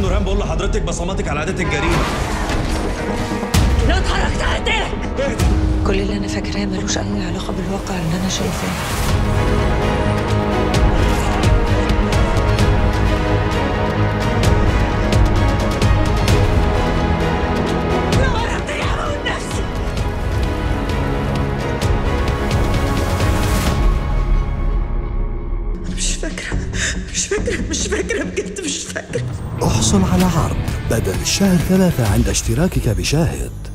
نورهان بقول لحضرتك بصماتك على عادات الجريمه لو اتحركت هقتلك اهدي كل اللي انا فاكراه ملوش اي علاقه بالواقع اللي انا شايفاه لو انا ابتدي هموت نفسي انا مش فاكره مش فاكره مش فاكره بجد مش فاكره احصل على عرض بدل الشهر ثلاثة عند اشتراكك بشاهد